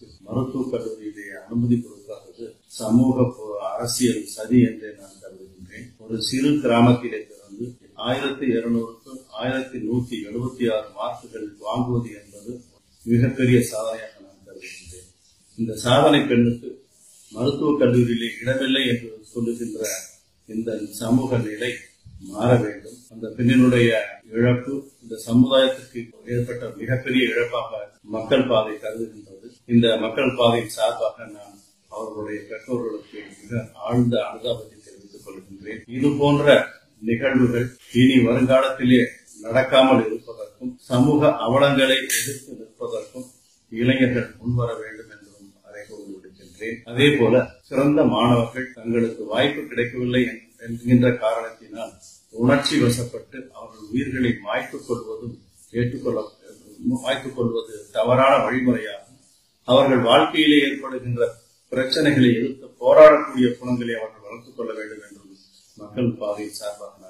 மாணவர்களுக்கு மருத்துவக் கல்லூரியிலேயே அனுமதி கொடுக்காதது சமூக பொ- அரசியல் சதி என்றே நான் கருதுகின்றேன் ஒரு சிறு கிராமத்திலே பிறந்து ஆயிரத்தி இருநூறுக்கு ஆயிரத்தி நூத்தி எழுபத்தி ஆறு மார்க்குகள் வாங்குவது என்பது மிகப்பெரிய சாதனையாக நான் கருதுகின்றேன் இந்த சாதனை பெண்ணுக்கு மருத்துவக் கல்லூரியிலே இடமில்லை என்று சொல்லுகின்ற இந்த சமூக நிலை மாற வேண்டும் அந்த பெண்ணினுடைய இழப்பு இந்த சமுதாயத்துக்கு ஏற்பட்ட மிகப்பெரிய இழப்பாக மக்கள் பாதை கருதுகின்றது இந்த மக்கள் பாதையின் சார்பாக நான் அவர்களுடைய பெற்றோர்களுக்கு மிக ஆழ்ந்த அனுதாபத்தை தெரிவித்துக் கொள்கின்றேன் இது போன்ற நிகழ்வுகள் இனி வருங்காலத்திலே நடக்காமல் இருப்பதற்கும் சமூக அவலங்களை எதிர்த்து நிற்பதற்கும் இளைஞர்கள் முன்வர வேண்டும் என்றும் அறைகோடு விடுக்கின்றேன் அதே போல சிறந்த மாணவர்கள் தங்களுக்கு வாய்ப்பு கிடைக்கவில்லை என்கின்ற காரணத்தினால் உணர்ச்சி வசப்பட்டு அவர்கள் உயிர்களை மாய்த்துக் கொள்வதும் ஏற்றுக்கொள்ள மாய்த்துக் கொள்வது தவறான வழிமுறையாகும் அவர்கள் வாழ்க்கையிலே ஏற்படுகின்ற பிரச்சனைகளை எதிர்த்து போராடக்கூடிய குணங்களை அவர்கள் வளர்த்துக் கொள்ள வேண்டும் என்றும் மக்கள் பாதை சார்பாக